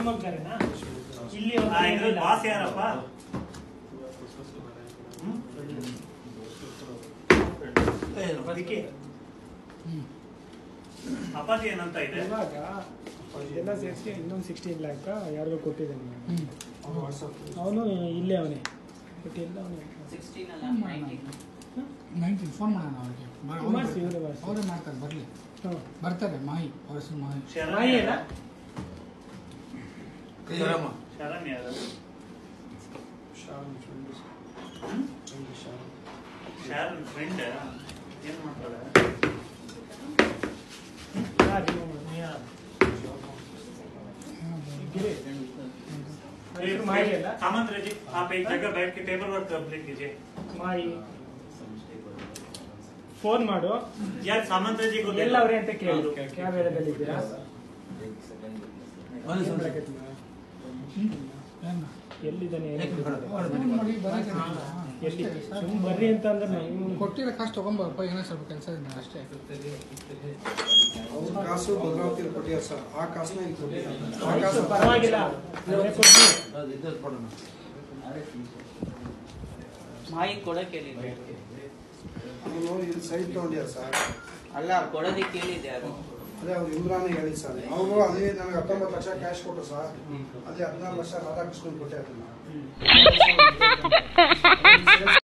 ಶಿವಮೊಗ್ಗರೇನಾ ಇಲ್ಲಿ ಆ, ಇದ್ರಲ್ಲಿ ಬಾಸ್ ಯಾರಪ್ಪ ಹ್ಮ್? ಅದಕ್ಕೆ ಅಪ್ಪಾಜಿ ಏನಂತ ಇದೆ ಇವಾಗ ಇದೆಲ್ಲ ಸೇರಿಸಿ ಇನ್ನೊಂದು ಸಿಕ್ಸ್ಟೀನ್ ಲ್ಯಾಕ್ ಯಾರಿಗೋ ಕೊಟ್ಟಿದ್ದಾನೆ ಅವನು ಇಲ್ಲೇ ಅವನೇ ಬಟ್ ಎಲ್ಲ ಅವನೇ ಸಿಕ್ಸ್ಟೀನ್ ಅಲ್ಲ ನೈನ್ಟೀನ್ ನೈನ್ಟೀನ್ ಫೋನ್ ಮಾಡೋಣ ಅವ್ರಿಗೆ ಬರ- ಅವ್ರು ಮಾಡ್ಸಿ, ಇವ್ರೇ ಬರ್ತಾರೆ. ಮಾಡ್ಸಿ. ಅವರೇ ಮಾಡ್ತಾರೆ ಬರಲಿ ಹಾಂ ಬರ್ತಾರೆ ಮಾಹಿ ಅವ್ರ ಹೆಸರು ಮಾಹಿ ಶರಣ್ಯ ನಾಯಿ ಅಲ್ಲ ಶರಣ್ಯ ಯಾರು? ಹ್ಮ್? ಶಾರನ್ ಫ್ರೆಂಡ್ ಏನ್ ಮಾಡ್ತಾಳೆ ಮಾಯಿ ಅಲ್ಲ सामंत जी आप एक जगह बैठ के टेबल वर्क कंप्लीट कीजिए ಮಾಯಿ ಫೋನ್ ಮಾಡು यार सामंत जी को ಎಲ್ಲ ಅವ್ರೆ ಅಂತ ಕೇಳು ಯಾವ ಏರಿಯಾದಲ್ಲಿ ಇದ್ದೀರಾ ಬನ್ನಿ ಏನ್ ಸರ್. ಮಾಡಕತ್ತೀರ? ಏನ? ಎಲ್ಲಿದ್ದಾನೆ ಏನು ಅವ್ರು ಗೊತ್ತಿಲ್ಲ. ಫೋನ್ ಮಾಡಿ ಬರೋಕೆ ಎಲ್ಲಿ ಅಷ್ಟೇ ಸರ್. ಸುಮ್ ಬರ್ರಿ ಅಂತ ಅಂದ್ರೆ ನಾವು ಕೊಟ್ಟಿರೋ ಕಾಸು ತಗೊಂಬರಪ್ಪ ಏನೋ ಸ್ವಲ್ಪ ಕೆಲಸ ಇದೆ ಅಷ್ಟೇ ಅವ್ರ ಕಾಸು ಭದ್ರಾವತಿ ಕೊಟ್ಟಿದ್ದಾರೆ ಸರ್ ಆ ಕಾಸನ್ನ ಇಲ್ಲಿ ಕೊಟ್ಟಿದ್ದಾರೆ ಆ ಆಯ್ತು, ಕಾಸು ಪರವಾಗಿಲ್ಲ ಅವರೇ ಕೊಡ್ಲಿ ಮಾಹಿತಿ ಕೊಡಕ್ಕೆ ಹೇಳಿದ್ದೆ ಅವನು ಇಲ್ಲಿ ಸೈಟ್ ತಗೊಂಡಿದ್ದಾರೆ ಸರ್ ಅಲ್ಲ ಕೊಡೋದಕ್ಕೆ ಹೇಳಿದ್ದೆ ಅದು ಅದೇ ಅವ್ರು ಇಮ್ರಾನ್ ಹೇಳಿ ಸರ್ ಅವರು ಅದೇ ನನಗೆ ಹತ್ತೊಂಬತ್ತು ಲಕ್ಷ ಕ್ಯಾಶ್ ಕೊಟ್ಟರು ಸರ್ ಅದೇ ಹದಿನಾರು ಲಕ್ಷ ರಾಧಾಕೃಷ್ಣನ್ ಕೊಟ್ಟೆ ಅದನ್ನ